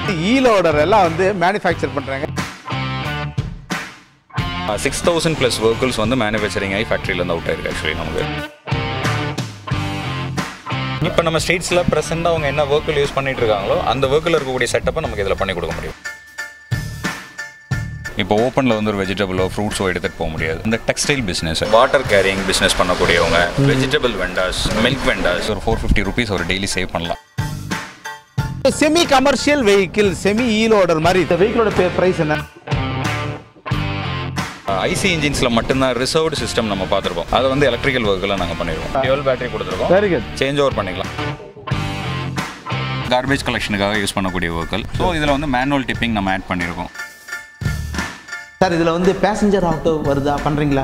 ஈலோடர் எல்லாம் வந்து மேனுஃபேக்சர் பண்ணுறாங்க சிக்ஸ் தௌசண்ட் ப்ளஸ் ஒர்க்கர்ஸ் வந்து மேனுஃபேக்சரிங் ஆகி ஃபேக்ட்ரியிலேருந்து அவுட் ஆயிருக்கு ஆக்சுவலி நமக்கு இப்போ நம்ம ஸ்ட்ரீட்ஸில் ப்ரெசெண்டாக அவங்க என்ன ஒர்க்கில் யூஸ் பண்ணிட்டு இருக்காங்களோ அந்த ஒர்க்கில் இருக்கக்கூடிய செட்டப்பை நமக்கு இதில் பண்ணி கொடுக்க முடியும் இப்போ ஓப்பனில் வந்து ஒரு வெஜிடபிளோ ஃப்ரூட்ஸோ எடுத்துகிட்டு போக முடியாது இந்த textile business water carrying business பண்ணக்கூடியவங்க வெஜிடபிள் வெண்டார்ஸ் மில்க் வெண்டார்ஸ் ஒரு ஃபோர் ஃபிஃப்டி ருபீஸ் ஒரு டெய்லி சேவ் பண்ணலாம் செமி கமர்ஷியல் வெஹிக்கிள் செமி ஈலோடர் மாதிரி இந்த வெஹிக்கிளோட ப்ரைஸ் என்ன ஐசி இன்ஜின்ஸில் மட்டும்தான் ரிசர்வ்டு சிஸ்டம் நம்ம பார்த்துருப்போம் அதை வந்து எலக்ட்ரிக்கல் ஒர்க்கில் நாங்கள் பண்ணிடுவோம் டியூவல் பேட்டரி கொடுத்துருக்கோம் வெரி குட் சேஞ்ச் ஓவர் பண்ணிக்கலாம் கார்பேஜ் கலெக்ஷனுக்காக யூஸ் பண்ணக்கூடிய ஒர்க்கல் ஸோ இதில் வந்து மேனுவல் டிப்பிங் நம்ம ஆட் பண்ணியிருக்கோம் சார் இதில் வந்து பேசஞ்சர் ஆட்டோ வருதா பண்ணுறீங்களா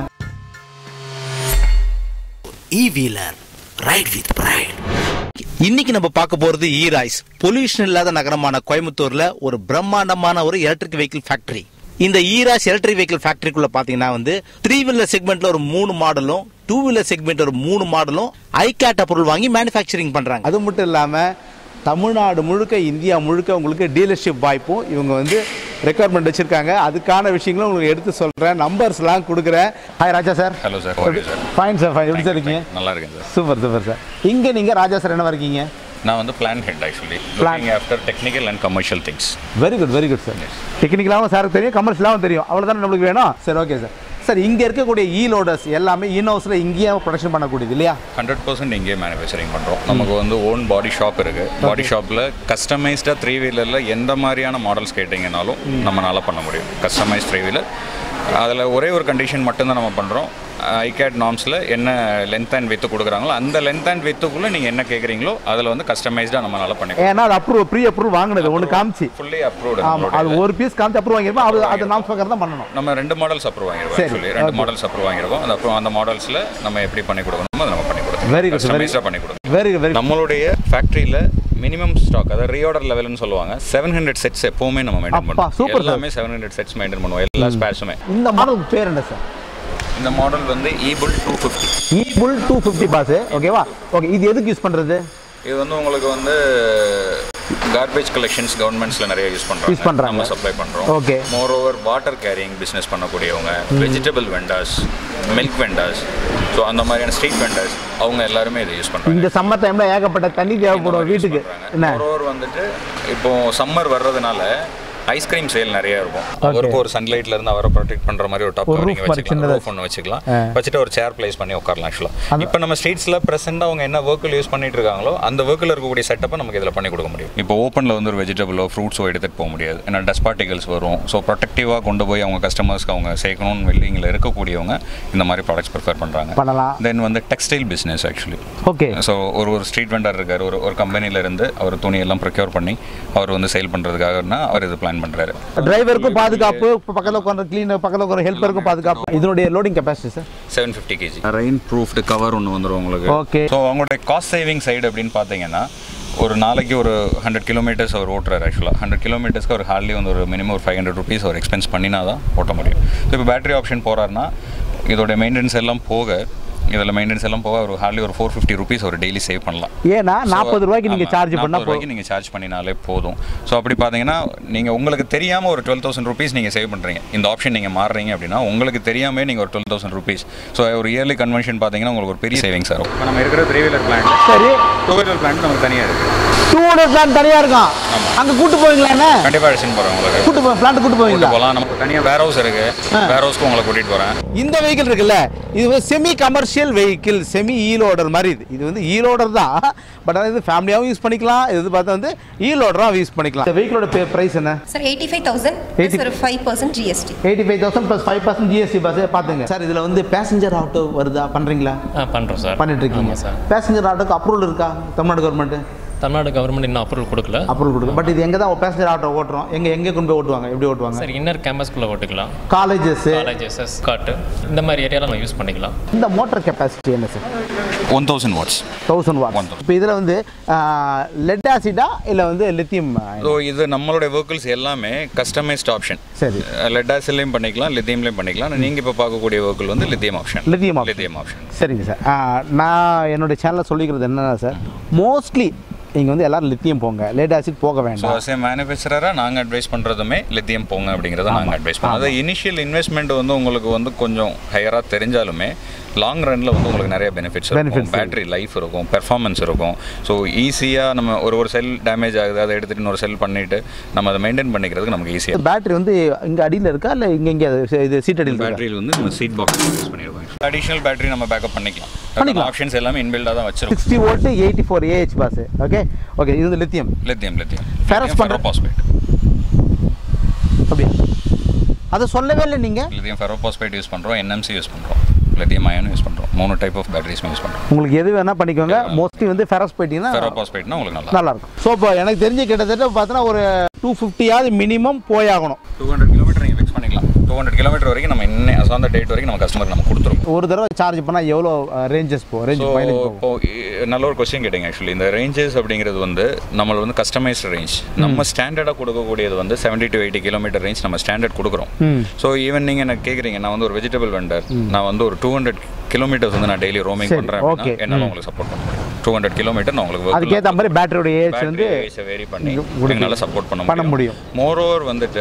E-Wheeler. Ride with pride. இன்னைக்கு நம்ம பார்க்க போறது ஈ ராய்ஸ் பொல்யூஷன் இல்லாத நகரமான கோயம்புத்தூர்ல ஒரு பிரம்மாண்டமான ஒரு எலக்ட்ரிக் வெஹிக்கிள் ஃபேக்டரி இந்த ஈராஸ் எலக்ட்ரிக் வெஹிக்கிள் ஃபேக்டரிக்குள்ள பாத்தீங்கன்னா வந்து த்ரீ வீலர் செக்மெண்ட்ல ஒரு மூணு மாடலும் டூ வீலர் செக்மெண்ட் ஒரு மூணு மாடலும் ஐகேட்டா பொருள் வாங்கி மேனுஃபேக்சரிங் பண்றாங்க அது மட்டும் இல்லாம தமிழ்நாடு முழுக்க இந்தியா முழுக்க உங்களுக்கு டீலர்ஷிப் வாய்ப்பும் இவங்க வந்து ரெக்குவயர்மெண்ட் வச்சிருக்காங்க அதுக்கான விஷயங்களும் உங்களுக்கு எடுத்து சொல்றேன் நம்பர்ஸ்லாம் கொடுக்குறேன் hi Raja sir hello sir sir fine sir fine எப்படி சார் இருக்கீங்க நல்லா இருக்கேன் சார் சூப்பர் சூப்பர் சார் இங்க நீங்க ராஜா சார் என்ன இருக்கீங்க நான் வந்து plant head actually looking after technical and commercial things very good very good sir டெக்னிக்கலாகவும் சாருக்கு தெரியும் கமர்ஷியலாகவும் தெரியும் அவ்வளோதானே நம்மளுக்கு வேணும் சரி ஓகே சார் சார் இங்கே இருக்கக்கூடிய ஈ லோடர்ஸ் எல்லாமே இன் ஹவுஸில் இங்கேயே ப்ரொடக்ஷன் பண்ணக்கூடியது இல்லையா ஹண்ட்ரட் பர்சன்ட் இங்கேயே மேனுஃபேக்சரிங் பண்ணுறோம் நமக்கு வந்து ஓன் பாடி ஷாப் இருக்குது பாடி ஷாப்பில் கஸ்டமைஸ்டாக த்ரீ வீலரில் எந்த மாதிரியான மாடல்ஸ் கேட்டிங்கனாலும் நம்மளால பண்ண முடியும் கஸ்டமைஸ் த்ரீ வீலர் அதில் ஒரே ஒரு கண்டிஷன் மட்டும்தான் நம்ம பண்ணுறோம் ஐகேட் நார்ம்ஸில் என்ன லென்த் அண்ட் வித்து கொடுக்குறாங்களோ அந்த லென்த் அண்ட் வித்துக்குள்ளே நீங்கள் என்ன கேட்குறீங்களோ அதில் வந்து கஸ்டமைஸ்டாக நம்மளால பண்ணி ஏன்னா அது அப்ரூவ் ப்ரீ அப்ரூவ் வாங்கினது ஒன்று காமிச்சு ஃபுல்லி அப்ரூவ்டு ஆமாம் அது ஒரு பீஸ் காமிச்சு அப்ரூவ் வாங்கியிருப்போம் அது அது நாம் பக்கம் தான் பண்ணணும் நம்ம ரெண்டு மாடல்ஸ் அப்ரூவ் வாங்கிருக்கோம் சரி, ஆக்சுவலி ரெண்டு okay. மாடல்ஸ் அப்ரூவ் வாங்கிருக்கோம் அந்த அப்புறம் அந்த மாடல்ஸில் நம்ம எப்படி பண்ணி கொடுக்கணுமோ அதை நம்ம பண்ணி கொடுக்கணும் Very good, very கஸ்டமைஸ்டாக பண்ணி கொடுக்கணும் வெரி வெரி நம்மளுடைய ஃபேக்ட்ரியில் மினிமம் ஸ்டாக் அதாவது ரீஆர்டர் லெவல்னு சொல்லுவாங்க செவன் ஹண்ட்ரட் செட்ஸ் எப்பவுமே நம்ம மெயின்டைன் அப்பா, பண்ணுவோம் super, sir. எல்லாமே செவன் ஹண்ட்ரட் செட்ஸ் மெயின்டைன் பண்ணுவோம் எல்லா ஸ்பேர்ஸுமே இந்த மாடலுக்கு பேர் என்ன சார் இந்த மாடல் வந்து E Bull two fifty E Bull two fifty boss ஓகேவா ஓகே இது எதுக்கு யூஸ் பண்ணுறது இது வந்து உங்களுக்கு வந்து கார்பேஜ் கலெக்ஷன்ஸ் கவர்மெண்ட்ஸில் நிறைய யூஸ் பண்ணுறாங்க Use பண்றாங்க. நம்ம சப்ளை பண்ணுறோம் Okay. Moreover water carrying business பண்ணக்கூடியவங்க vegetable vendors milk vendors so அந்த மாதிரியான ஸ்ட்ரீட் வெண்டார்ஸ் அவங்க எல்லாருமே இதை யூஸ் பண்ணுறாங்க இந்த சம்மர் டைமில் ஏகப்பட்ட தண்ணி தேவைப்படும் வீட்டுக்கு என்ன மோரோவர் வந்துட்டு இப்போ சம்மர் வர்றதுனால ஐஸ்கிரீம் சேல் நிறைய இருக்கும் அவருக்கு ஒரு சன்லைட்ல இருந்து அவரை ப்ரொடெக்ட் பண்ற மாதிரி ஒரு டாப் ஒரு கவரிங் roof மாதிரி வச்சுக்கலாம் சின்னதா ரூஃப் ஒன்று வச்சுக்கலாம் வச்சுட்டு ஒரு சேர் பிளேஸ் பண்ணி உட்காரலாம் ஆக்சுவலாக இப்போ நம்ம ஸ்ட்ரீட்ஸ்ல ப்ரெசெண்டாக அவங்க என்ன ஒர்க்கில் யூஸ் பண்ணிட்டு இருக்காங்களோ அந்த ஒர்க்கில் இருக்கக்கூடிய செட்டப்பை நமக்கு இதில் பண்ணி கொடுக்க முடியும் இப்போ ஓப்பனில் வந்து ஒரு வெஜிடபிளோ ஃப்ரூட்ஸோ எடுத்துகிட்டு போக முடியாது ஏன்னா டஸ்ட் பார்ட்டிகல்ஸ் வரும் ஸோ ப்ரொடெக்டிவாக கொண்டு போய் அவங்க கஸ்டமர்ஸ்க்கு அவங்க சேர்க்கணும்னு வெல்லிங்கில் இருக்கக்கூடியவங்க இந்த மாதிரி ப்ராடக்ட்ஸ் ப்ரிஃபர் பண்ணுறாங்க பண்ணலாம் தென் வந்து textile business actually okay so ஒரு ஒரு ஸ்ட்ரீட் வெண்டர் இருக்கார் ஒரு ஒரு கம்பெனில இருந்து அவர் துணியெல்லாம் ப்ரொக்யூர் பண்ணி அவர் வந்து சேல் பண்ணுறதுக்காகனா அவர் இது பிளான் பண்ணுறாரு டிரைவருக்கும் பாதுகாப்பு இப்போ பக்கத்தில் உட்காந்து க்ளீன் பக்கத்தில் உட்கார ஹெல்ப்பருக்கும் பாதுகாப்பு இதனுடைய loading capacity sir seven fifty kg rain proofed cover ஒன்று வந்துடும் உங்களுக்கு Okay. ஸோ அவங்களுடைய காஸ்ட் சேவிங் சைடு அப்படின்னு பார்த்தீங்கன்னா ஒரு நாளைக்கு ஒரு ஹண்ட்ரட் கிலோமீட்டர்ஸ் அவர் ஓட்டுறாரு ஆக்சுவலாக ஹண்ட்ரட் கிலோமீட்டர்ஸ்க்கு ஒரு ஹார்ட்லி வந்து ஒரு மினிமம் ஒரு ஃபைவ் ஹண்ட்ரட் ருபீஸ் அவர் எக்ஸ்பென்ஸ் பண்ணினா தான் ஓட்ட முடியும் ஸோ இப்போ பேட்டரி ஆப்ஷன் போகிறாருன்னா இதோட மெயின்டெனன்ஸ் எல்லாம் போக இதில் மெயின்டெனன்ஸ் எல்லாம் போக ஒரு ஹார்ட்லி ஒரு ஃபோர் ஃபிஃப்டி ருபீஸ் ஒரு டெய்லி சேவ் பண்ணலாம் ஏன்னா நாற்பது ரூபாய்க்கு நீங்கள் சார்ஜ் பண்ணால் போதும் ரூபாய்க்கு நீங்கள் சார்ஜ் பண்ணினாலே போதும் ஸோ அப்படி பார்த்தீங்கன்னா நீங்கள் உங்களுக்கு தெரியாமல் ஒரு டுவெல் தௌசண்ட் ருபீஸ் நீங்கள் சேவ் பண்ணுறீங்க இந்த ஆப்ஷன் நீங்கள் மாறுறீங்க அப்படின்னா உங்களுக்கு தெரியாமே நீங்கள் ஒரு டுவெல் தௌசண்ட் ருபீஸ் ஸோ ஒரு இயர்லி கன்வென்ஷன் பார்த்தீங்கன்னா உங்களுக்கு ஒரு பெரிய சேவிங்ஸ் வரும் இப்போ நம்ம இருக்கிற த்ரீ வீலர் பிளான் சரி டூ வீலர் பிளான் நமக்கு தனியாக இருக்குது டூ ஹண்ட்ரட் பிளான் தனியாக இருக்கும் அங்கே கூட்டு போவீங்களா என்ன கண்டிப்பாக அடிச்சுன்னு போகிறேன் உங்களுக்கு கூட்டு போ பிளான்ட் கூட்டு போவீங்களா போகலாம் நமக்கு தனியாக வேர் ஹவுஸ் இருக்குது வேர் ஹவுஸ்க்கு உங்களை கூட்டிகிட்டு போகிறேன் இந்த வெஹிக்கிள் இருக்குல்ல இது வந்து செமி கமர்ஷியல் வெஹிக்கிள் செமி ஈலோடர் மாதிரி இது இது வந்து ஈலோடர் தான் பட் ஆனால் இது ஃபேமிலியாகவும் யூஸ் பண்ணிக்கலாம் இது வந்து பார்த்தா வந்து ஈலோடராகவும் யூஸ் பண்ணிக்கலாம் இந்த வெஹிக்கிளோட ப்ரைஸ் என்ன sir eighty five thousand plus ஒரு five percent GST eighty five thousand plus five percent GST பஸ் பார்த்துங்க சார் இதில் வந்து பேசஞ்சர் ஆட்டோ வருதா பண்ணுறீங்களா ஆ பண்ணுறோம் சார் பண்ணிட்டு இருக்கீங்க ஆமாம் சார் பேசஞ்சர் ஆட்டோக்கு அப்ரூவல் இருக்கா தமிழ்நாடு கவர்மெண்ட் தமிழ்நாடு கவர்மெண்ட் இன்னும் அப்ரூவல் கொடுக்கல அப்ரூவல் கொடுக்கும் பட் இது எங்கே தான் பேசஞ்சர் ஆட்டோ ஓட்டுறோம் எங்கே எங்கே கொண்டு போய் ஓட்டுவாங்க எப்படி ஓட்டுவாங்க சார் இன்னர் கேம்பஸ்குள்ளே ஓட்டுக்கலாம் காலேஜஸ் காலேஜஸ் காட்டு இந்த மாதிரி ஏரியாவில் நம்ம யூஸ் பண்ணிக்கலாம் இந்த மோட்டர் கெப்பாசிட்டி என்ன sir one thousand watts thousand watt 1000. இப்போ இதில் வந்து லெட் ஆசிடா இல்லை வந்து லித்தியம் ஸோ இது நம்மளுடைய வெஹிக்கிள்ஸ் எல்லாமே கஸ்டமைஸ்ட் ஆப்ஷன் சரி லெட் ஆசிட்லையும் பண்ணிக்கலாம் லித்தியம்லையும் பண்ணிக்கலாம் ஆனா நீங்க இப்போ பார்க்கக்கூடிய வெஹிக்கிள் வந்து lithium option lithium option. Lithium option சரிங்க சார் நான் என்னுடைய சேனலில் சொல்லிக்கிறது என்னன்னா சார் மோஸ்ட்லி இங்கே வந்து எல்லாரும் லித்தியம் போங்க லேட் ஆசிட் போக ஸோ வேண்டாம் அஸ் ஏ மேனுஃபேக்சரராக நாங்கள் அட்வைஸ் பண்ணுறதுமே லித்தியம் போங்க அப்படிங்கிறத நாங்கள் அட்வைஸ் பண்ணுவோம் அது இனிஷியல் இன்வெஸ்ட்மெண்ட் வந்து உங்களுக்கு வந்து கொஞ்சம் ஹையராக தெரிஞ்சாலுமே லாங் ரன்ல வந்து உங்களுக்கு நிறைய பெனிஃபிட்ஸ் Benefits இருக்கும் பேட்டரி லைஃப் இருக்கும் பெர்ஃபார்மன்ஸ் இருக்கும் ஸோ ஈஸியாக நம்ம ஒரு ஒரு செல் டேமேஜ் ஆகுது அதை எடுத்துட்டு இன்னொரு செல் பண்ணிட்டு நம்ம அதை மெயின்டைன் பண்ணிக்கிறதுக்கு நமக்கு ஈஸியாக பேட்டரி வந்து இங்கே அடியில் இருக்கா இல்லை இங்கே இங்கே இது சீட் அடியில் இருக்கா பேட்டரியில் வந்து நம்ம சீட் பாக்ஸ் யூஸ் பண்ணிடுவோம் அடிஷனல் பேட்டரி நம்ம பேக்கப் பண்ணிக்கலாம் பண்ணிக்கலாம். ஆப்ஷன்ஸ் எல்லாமே இன்பில்டாக தான் வச்சிருக்கோம் sixty volt eighty four Ah boss okay okay இது வந்து லித்தியம் லித்தியம் லித்தியம் Ferrous பண்ற- பாஸ்பேட் அப்படியா அதை சொல்லவே இல்லை நீங்கள் லித்தியம் ஃபெரோபாஸ்பேட் யூஸ் பண்ணுறோம் என்எம்சி யூஸ் பண்ணுறோம் லித்தியம் அயன் யூஸ் பண்ணுறோம் மூணு டைப் ஆஃப் பேட்டரிஸும் யூஸ் பண்ணுறோம் உங்களுக்கு எது வேணால் பண்ணிக்கோங்க மோஸ்ட்லி வந்து ஃபெரஸ் போயிட்டீங்கன்னா ஃபெரோபாஸ்பேட்னா உங்களுக்கு நல்லா நல்லா இருக்கும் ஸோ இப்போ எனக்கு தெரிஞ்சு கிட்டத்தட்ட பார்த்தீங்கன்னா ஒரு டூ ஃபிஃப்டியாவது மினிமம் போயாகணும் டூ ஹண்ட்ரட் கிலோமீட்டர் நீங்கள் ஃபிக்ஸ் பண்ணிக்கலாம் டூ ஹண்ட்ரட் கிலோமீட்டர் வரைக்கும் நம்ம இன்னும் அசாந்த டேட் வரைக்கும் நம்ம கஸ்டமருக்கு நம்ம கொடுத்துருவோம் ஒரு தடவை சார்ஜ் பண்ணால் எவ்வளோ ரேஞ்சஸ் போ ரேஞ்ச் ஸோ மைலேஜ் போகும் இப்போ இ- நல்ல ஒரு கொஸ்டின் கேட்டிங்க ஆக்சுவலி இந்த ரேஞ்சஸ் அப்படிங்கிறது வந்து நம்மள வந்து கஸ்டமைஸ்ட் ரேஞ்ச் நம்ம ஸ்டாண்டர்டாக கொடுக்கக்கூடியது வந்து seventy to eighty kilometre range நம்ம ஸ்டாண்டர்ட் கொடுக்குறோம் ம். ஸோ ஈவன் நீங்கள் எனக்கு கேட்குறீங்க நான் வந்து ஒரு வெஜிடபிள் வெண்டர் நான் வந்து ஒரு டூ ஹண்ட்ரட் கிலோமீட்டர்ஸ் வந்து நான் டெய்லி ரோமிங் சரி, பண்ணுறேன் okay. என்னால் உங்களுக்கு சப்போர்ட் பண்ண முடியும் டூ ஹண்ட்ரட் கிலோமீட்டர் நான் உங்களுக்கு work அதுக்கேற்ற மாதிரி பேட்டரியோட ஏஜ் வந்து வேரி பண்ணி கொடுக்கு- எங்களால் சப்போர்ட் பண்ண பண்ண முடியும். மோர் ஓவர் வந்துட்டு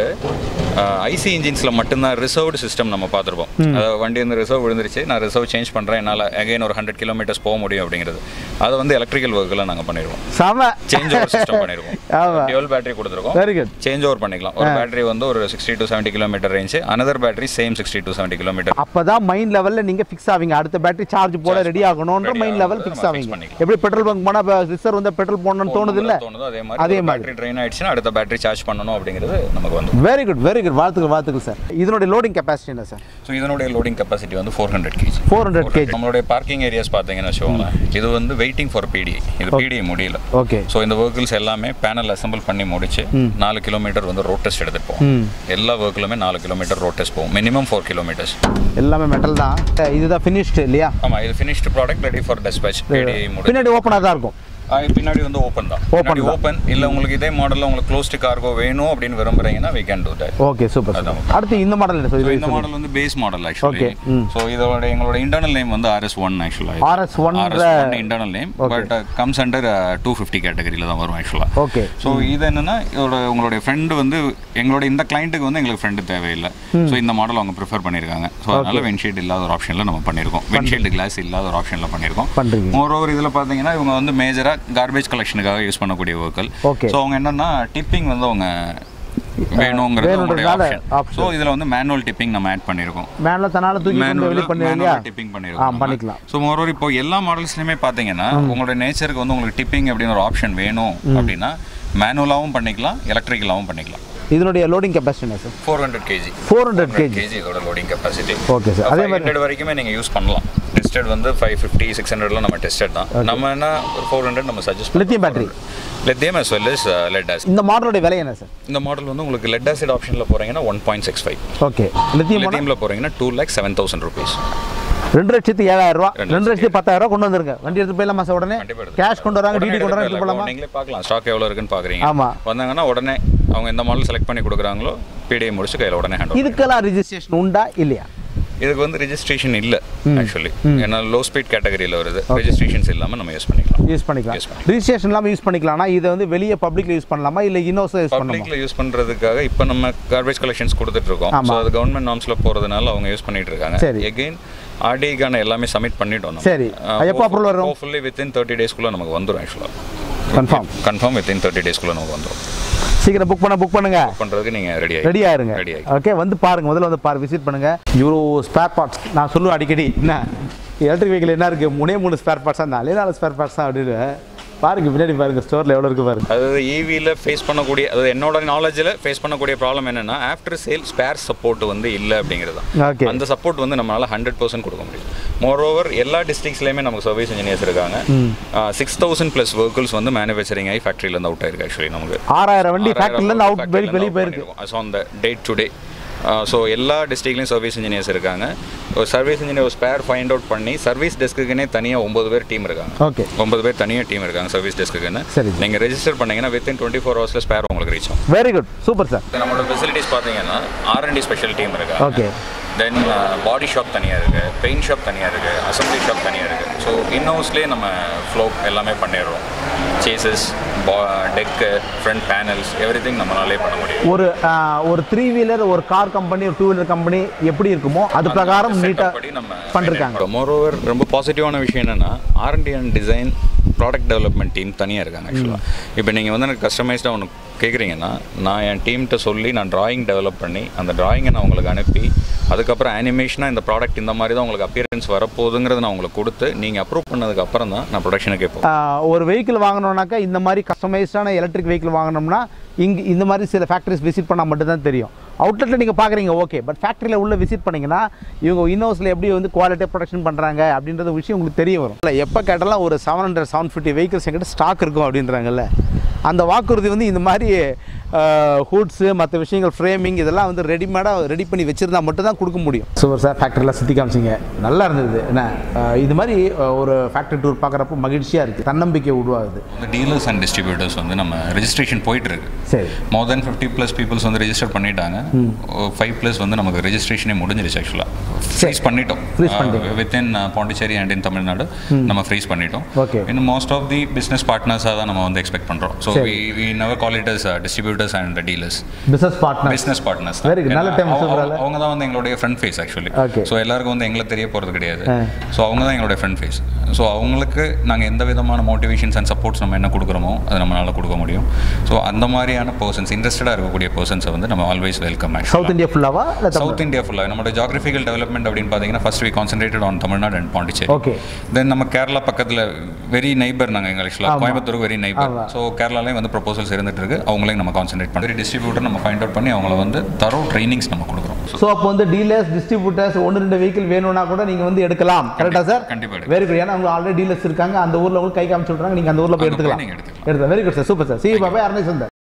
ஐசி இன்ஜின்ஸில் மட்டும்தான் ரிசர்வ்டு சிஸ்டம் நம்ம பார்த்துருப்போம் அதாவது வண்டி வந்து ரிசர்வ் விழுந்துருச்சு நான் ரிசர்வ் சேஞ்ச் பண்ணுறேன் என்னால் அகைன் ஒரு ஹண்ட்ரட் கிலோமீட்டர்ஸ் போக முடியும் அப்படிங்கிறது அதை வந்து எலக்ட்ரிக்கல் ஒர்க்கில் நாங்கள் பண்ணிடுவோம் செம சேஞ்ச் ஓவர் சிஸ்டம் பண்ணிடுவோம் ஆமா. டியூல் பேட்டரி கொடுத்துருக்கோம் வெரி குட் சேஞ்ச் ஓவர் பண்ணிக்கலாம் ஒரு பேட்டரி வந்து ஒரு sixty to seventy kilometre range another battery same sixty to seventy kilometre அப்பதான் மைண்ட் லெவல்ல நீங்க ஃபிக்ஸ் ஆவீங்க அடுத்த பேட்டரி சார்ஜ் போட ரெடி ஆகணும்ன்ற ready மைண்ட் லெவல் ஆகுறது ஃபிக்ஸ் நம்ம fix ஆவீங்க பண்ணிக்கலாம். எப்படி பெட்ரோல் பங்க் போனா ரிசர்வ் வந்து பெட்ரோல் போடணும்னு தோணுது இல்ல தோணுதோ அதே அதே மாதிரி மாதிரி. பேட்டரி ட்ரெயின் ஆயிடுச்சுன்னா அடுத்த பேட்டரி சார்ஜ் பண்ணணும் அப்படிங்கிறது நமக்கு வந்து வெரி குட் வெரி குட் வாழ்த்துக்கள் வாழ்த்துக்கள் சார் இதனுடைய லோடிங் கெப்பாசிட்டி என்ன சார் ஸோ இதனுடைய லோடிங் கெப்பாசிட்டி வந்து ஃபோர் ஹண்ட்ரட் கேஜி 400 kg. நம்மளுடைய பார்க்கிங் ஏரியாஸ் பார்த்தீங்கன்னு வச்சுக்கோங்களேன் இது வந்து வெயிட்டிங் ஃபார் பிடிஐ இது பிடிஐ முடியல ஓகே ஸோ இந்த வெஹிக்கிள்ஸ் எல்லாமே பேனல் அசெம்பிள் பண்ணி முடிச்சு நாலு கிலோமீட்டர் வந்து ரோட் டெஸ்ட் எடுத்துட்டு போவோம் எல்லா வெஹிக்கிளுமே நாலு கிலோமீட்டர் ரோட் டெஸ்ட் போகும் மினிமம் ஃபோர் கிலோமீட்டர்ஸ் எல்லாமே மெட்டல் தான் இதுதான் ஃபினிஷ்டு இல்லையா ஆமாம் இது finished product ready for despatch PDI முடி பின்னாடி ஓப்பனாக தான் இருக்கும் ஆ, இது பின்னாடி வந்து ஓப்பன் தான் Open பின்னாடி தான். ஓப்பன் இல்லை உங்களுக்கு இதே மாடலில் உங்களுக்கு க்ளோஸ்டு கார்கோ வேணும் அப்படின்னு விரும்புறீங்கன்னா we can do that okay super அதான். அடுத்து இந்த மாடல் என்ன So, சார் இந்த மாடல் வந்து பேஸ் மாடல் ஆக்சுவலி Okay. ம். ஸோ இதோட எங்களோட இன்டர்னல் நேம் வந்து ஆர்எஸ் ஒன் ஆக்சுவலாக RS1 internal name Okay. But comes under two fifty கேட்டகரியில் தான் வரும் ஆக்சுவலாக ஓகே ஸோ இது என்னன்னா இதோட உங்களுடைய ஃப்ரெண்டு வந்து எங்களோட இந்த கிளைண்ட்டுக்கு வந்து எங்களுக்கு ஃப்ரெண்டு தேவையில்லை ஸோ இந்த மாடல் அவங்க ப்ரிஃபர் பண்ணியிருக்காங்க ஸோ அதனால வென்ஷீல்டு இல்லாத ஒரு ஆப்ஷனில் நம்ம பண்ணியிருக்கோம் வென்ஷீல்டு கிளாஸ் இல்லாத ஒரு ஆப்ஷனில் பண்ணியிருக்கோம் பண்றீங்க. மோர் ஓவர் இதில் பார்த்தீங்கன்னா இவங்க வந்து மேஜராக கார்பேஜ் கலெக்ஷனுக்காக யூஸ் பண்ணக்கூடிய வெஹிக்கல் Okay. ஸோ அவங்க என்னன்னா டிப்பிங் வந்து அவங்க வேணுங்கிறது அவங்களுடைய வேணுன்றதுனால ஆப்ஷன் option. ஸோ இதில் வந்து மேனுவல் டிப்பிங் நம்ம ஆட் பண்ணியிருக்கோம் மேனில் தன்னால தூக்கி கொண்டு வெளியே பண்ணுவீங்க இல்லையா டிப்பிங் ஆ பண்ணிருக்கோம் பண்ணிக்கலாம் ஸோ மோரோவர் இப்போ எல்லா மாடல்ஸ்லையுமே பார்த்தீங்கன்னா உங்களோட நேச்சருக்கு வந்து உங்களுக்கு டிப்பிங் அப்படின்னு ஒரு ஆப்ஷன் வேணும் அப்படின்னா மேனுவலாகவும் பண்ணிக்கலாம் எலக்ட்ரிக்கலாகவும் பண்ணிக்கலாம் இதனுடைய லோடிங் கெப்பாசிட்டி என்ன sir four hundred kg four hundred kg kg இதோட லோடிங் கெப்பாசிட்டி Okay, sir. அதே அதே மாதிரி- ஹண்ட்ரட் வரைக்குமே நீங்கள் யூஸ் பண்ணலாம் டெஸ்டட் வந்து ஃபைவ் ஃபிஃப்டி சிக்ஸ் ஹண்ட்ரட்லாம் நம்ம டெஸ்டட் தான் நம்ம என்ன ஒரு ஃபோர் ஹண்ட்ரட் நம்ம suggest Lithium battery. Lithium as well as lead acid இந்த மாடலோட விலை என்ன சார் இந்த மாடல் வந்து உங்களுக்கு லெட் ஆசிட் ஆப்ஷனில் போகிறீங்கன்னா one point six five okay lithium லித்தியமில் போகிறீங்கன்னா two lakh seven thousand rupees ரெண்டு லட்சத்தி ஏழாயிரம் ரூபா ரெண்டு ரெண்டு லட்சத்தி பத்தாயிரம் ரூபா கொண்டு வந்துருங்க வண்டி எடுத்து போயிடலாமா சார் உடனே கண்டிப்பா எடுத்து கேஷ் கொண்டு வராங்க உடனே டிடி கொண்டு வராங்க எடுத்து எடுத்து போலாமா நீங்களே பார்க்கலாம் ஸ்டாக் எவ்வளோ இருக்குன்னு பார்க்குறீங்க ஆமா. வந்தாங்கன்னா உடனே அவங்க எந்த மாடல் செலக்ட் பண்ணி கொடுக்குறாங்களோ பிடிஐ முடிச்சு கையில் உடனே ஹேண்ட் இதுக்கெல்லாம் ரிஜிஸ்ட்ரேஷன் உண்டா இல்லையா இதுக்கு வந்து ரெஜிஸ்ட்ரேஷன் இல்லை ஆக்சுவலி ஏன்னா லோ ஸ்பீட் கேட்டகரியில் வருது ரெஜிஸ்ட்ரேஷன்ஸ் இல்லாமல் நம்ம யூஸ் பண்ணிக்கலாம் யூஸ் பண்ணிக்கலாம் Use ரிஜிஸ்ட்ரேஷன் இல்லாமல் யூஸ் பண்ணிக்கலாம்னா இதை வந்து வெளியே பப்ளிக்ல யூஸ் பண்ணலாமா இல்லை இன்னோஸ் யூஸ் பண்ணலாமா பப்ளிக்ல யூஸ் பண்றதுக்காக இப்போ நம்ம கார்பேஜ் கலெக்ஷன்ஸ் கொடுத்துட்டு இருக்கோம் ஆமா. ஸோ அது கவர்மெண்ட் நார்ம்ஸ்ல போறதுனால அவங்க யூஸ் பண்ணிட்டு இருக்காங்க சரி. எகைன் ஆர்டிக்கான எல்லாமே சப்மிட் பண்ணிட்டோம் சரி. எப்போ approval வரும்? ஃபுல்லி வித்தின் தேர்ட்டி டேஸ்க்குள்ள நமக்கு வந்துடும் ஆக்சுவலாக கன்ஃபார்ம் கன்ஃபார்ம் வித்தின் தேர்ட்டி டேஸ்க்குள்ள நமக்கு வந்துடும் சீக்கிரம் புக் பண்ண புக் பண்ணுங்க பண்றதுக்கு நீங்க ரெடி ரெடி ஆயிருங்க ரெடி ஆகி ஓகே வந்து பாருங்க முதல்ல வந்து பாரு விசிட் பண்ணுங்க இவ்வளோ ஸ்பேர் பார்ட்ஸ் நான் சொல்லுவேன் அடிக்கடி என்ன எலக்ட்ரிக் வெஹிக்கிள் என்ன இருக்கு மூணே மூணு ஸ்பேர் பார்ட்ஸ் தான் நாலே நாலு ஸ்பேர் பார்ட்ஸ் தான் அப்படின்னு பாருங்க பின்னாடி பாருங்க ஸ்டோர்ல எவ்வளோ இருக்கு பாருங்க அதாவது ஈவியில் ஃபேஸ் பண்ணக்கூடிய அதாவது என்னோட நாலேஜில் ஃபேஸ் பண்ணக்கூடிய ப்ராப்ளம் என்னன்னா ஆஃப்டர் சேல் ஸ்பேர் சப்போர்ட் வந்து இல்லை அப்படிங்கிறது தான் ஓகே அந்த சப்போர்ட் வந்து நம்மளால ஹண்ட்ரட் பர்சன்ட் கொடுக்க முடியும் மோர் ஓவர் எல்லா டிஸ்ட்ரிக்ஸ்லையுமே நமக்கு சர்வீஸ் இன்ஜினியர்ஸ் இருக்காங்க சிக்ஸ் தௌசண்ட் ப்ளஸ் வெஹிக்கிள்ஸ் வந்து மேனுஃபேக்சரிங் ஆகி ஃபேக்ட்ரியிலேருந்து அவுட் ஆயிருக்கு ஆக்சுவலி நமக்கு ஆறாயிரம் வண்டி ஃபேக்ட்ரிலேருந்து அவுட் வெளியே வெளியே போயிருக்கு ஸோ அந்த டேட் டு டே ஸோ எல்லா டிஸ்ட்ரிக்ட்லையும் சர்வீஸ் இன்ஜினியர்ஸ் இருக்காங்க ஒரு service engineer spare find out பண்ணி சர்வீஸ் டெஸ்க்குன்னே தனியாக ஒம்பது பேர் டீம் இருக்காங்க ஓகே ஒன்பது பேர் தனியாக டீம் இருக்காங்க சர்வீஸ் டெஸ்க்குன்னு சரி. நீங்கள் ரெஜிஸ்டர் பண்ணீங்கன்னா வித்தின் டுவெண்ட்டி ஃபோர் ஹவர்ஸில் ஸ்பேர் உங்களுக்கு ரீச் ஆகும் வெரி குட் சூப்பர் சார் இப்போ நம்மளோட ஃபெசிலிட்டிஸ் பார்த்தீங்கன்னா ஆர்என்டி ஸ்பெஷல் டீம் இருக்கு Okay. தென் பாடி ஷாப் தனியாக இருக்குது பெயிண்ட் ஷாப் தனியாக இருக்குது அசம்பிளி ஷாப் தனியாக இருக்குது ஸோ இன்ஹவுஸ்லேயே நம்ம ஃப்ளோ எல்லாமே பண்ணிடுறோம் சேசஸ் டெக்கு ஃப்ரண்ட் பேனல்ஸ் எவ்ரி திங் நம்மளாலே பண்ண முடியும் ஒரு ஆஹ், ஒரு த்ரீ வீலர் ஒரு கார் கம்பெனி ஒரு டூ வீலர் கம்பெனி எப்படி இருக்குமோ அது பிரகாரம் நீட்டா படி நம்ம பண்ணிருக்காங்க மோரோவர் ரொம்ப பாசிட்டிவான விஷயம் என்னன்னா R and D and design product development team தனியாக இருக்காங்க ஆக்சுவலாக இப்போ நீங்கள் வந்து எனக்கு கஸ்டமைஸ்டாக ஒன்று கேட்குறீங்கன்னா நான் என் டீம்கிட்ட சொல்லி நான் டிராயிங் டெவலப் பண்ணி அந்த டிராயிங்கை நான் உங்களுக்கு அனுப்பி அதுக்கப்புறம் அனிமேஷனாக இந்த ப்ராடக்ட் இந்த மாதிரி தான் உங்களுக்கு அப்பியரன்ஸ் வரப்போகுதுங்கிறத நான் உங்களுக்கு கொடுத்து நீங்கள் அப்ரூவ் பண்ணதுக்கு அப்புறம் தான் நான் ப்ரொடக்ஷனுக்கே போவேன் ஆஹ், ஒரு வெஹிக்கிள் வாங்கணும்னாக்கா இந்த மாதிரி கஸ்டமைஸ்டான எலக்ட்ரிக் வெஹிக்கிள் வாங்கணும்னா இங்கே இந்த மாதிரி சில ஃபேக்ட்ரிஸ் விசிட் பண்ணால் மட்டும்தான் தெரியும் அவுட்லெட்டில் நீங்கள் பார்க்குறீங்க ஓகே பட் ஃபேக்ட்ரியில் உள்ள விசிட் பண்ணீங்கன்னா இவங்க இன்னோஸில் எப்படி வந்து குவாலிட்டியாக ப்ரொடக்ஷன் பண்ணுறாங்க அப்படின்றது விஷயம் உங்களுக்கு தெரிய வரும் இல்லை எப்போ கேட்டாலும் ஒரு seven hundred seven fifty vehicles எங்கிட்ட ஸ்டாக் இருக்கும் அப்படின்றாங்கல்ல அந்த வாக்குறுதி வந்து இந்த மாதிரி ஹூட்ஸு மற்ற விஷயங்கள் ஃப்ரேமிங் இதெல்லாம் வந்து ரெடிமேடாக ரெடி பண்ணி வச்சுருந்தா மட்டும் தான் கொடுக்க முடியும் சூப்பர் சார் ஃபேக்ட்ரியில் சுற்றி காமிச்சிங்க நல்லா இருந்தது என்ன அஹ், இது மாதிரி அஹ், ஒரு ஃபேக்ட்ரி டூர் பார்க்குறப்போ மகிழ்ச்சியாக இருக்குது தன்னம்பிக்கை உருவாகுது வந்து டீலர்ஸ் அண்ட் டிஸ்ட்ரிபியூட்டர்ஸ் வந்து நம்ம ரெஜிஸ்ட்ரேஷன் போயிட்டு இருக்கு சரி more then fifty plus peoples வந்து ரெஜிஸ்டர் பண்ணிட்டாங்க ஃபைவ் ப்ளஸ் வந்து நமக்கு ரெஜிஸ்ட்ரேஷனே முடிஞ்சிருச்சு ஆக்சுவலாக ஃப்ரீஸ் பண்ணிட்டோம் Freeze பண்ணிட்டீங்க. Within Pondicherry and in Tamil Nadu நம்ம ஃப்ரீஸ் பண்ணிட்டோம் Okay. இன்னும் மோஸ்ட் ஆஃப் தி பிஸ்னஸ் பார்ட்னர்ஸாக தான் நம்ம வந்து எக்ஸ்பெக்ட் பண்ணுறோம் ஸோ சரி. We never call it as distributors and dealers business partner business partners Very good. நல்ல term சொல்றால. அவங்க தான் வந்து எங்களுடைய front face actually Okay. So எல்லாருக்கும் வந்து எங்களை தெரிய போகிறது கிடையாது ஆ. ஸோ அவங்க தான் எங்களுடைய ஃப்ரண்ட் ஃபேஸ் ஸோ அவங்களுக்கு நாங்கள் எந்த விதமான மோட்டிவேஷன்ஸ் அண்ட் சப்போர்ட்ஸ் நம்ம என்ன கொடுக்குறோமோ அது நம்மளால கொடுக்க முடியும் ஸோ அந்த மாதிரியான பர்சன்ஸ் இன்ட்ரெஸ்டடாக இருக்கக்கூடிய பர்சன்ஸை வந்து நம்ம ஆல்வேஸ் வெல்கம் சவுத் இந்தியா ஃபுல்லாவா இல்லை சவுத் இந்தியா ஃபுல்லாக நம்மளோட ஜாகிரபிக்கல் டெவலப்மெண்ட் அப்படின்னு பார்த்தீங்கன்னா first we concentrated on Tamil Nadu and Pondicherry Okay. Then நம்ம கேரளா பக்கத்தில் வெரி நைபர் நாங்கள் எங்கள் ஆக்சுவலாக ஆமா. கோயம்புத்தூருக்கு வெரி நைபர் ஆமா. ஸோ கேரளாலையும் வந்து ப்ரொபோசல்ஸ் இருந்துட்டு இருக்கு அவங்களையும் நம்ம கான்சன்ட்ரேட் பண்ணி டிஸ்ட்ரிபியூட்டர் நம்ம ஃபைண்ட் அவுட் பண்ணி அவங்கள வந்து தரோ ட்ரைனிங்ஸ் நம்ம கொடுக்குறோம் ஸோ அப்போ வந்து டீலர்ஸ் டிஸ்ட்ரிபியூட்டர்ஸ் ஒன்று ரெண்டு வெஹிக்கிள் வேணும்னா கூட நீங்கள் வந்து எடுக்கலாம் கரெக்டா சார் கண்டிப்பா எடுக்கலாம். வெரி குட் ஏன்னா அவங்க ஆல்ரெடி டீலர்ஸ் இருக்காங்க அந்த ஊரில் உங்களுக்கு கை காமிச்சு விட்றாங்க நீங்கள் அந்த ஊரில் போய் அங்க போய் எடுத்துக்கலாம் நீங்க எடுத்துக்கலாம். எடுத்து very good sir super sir சி பாபா யாருமே சொந்த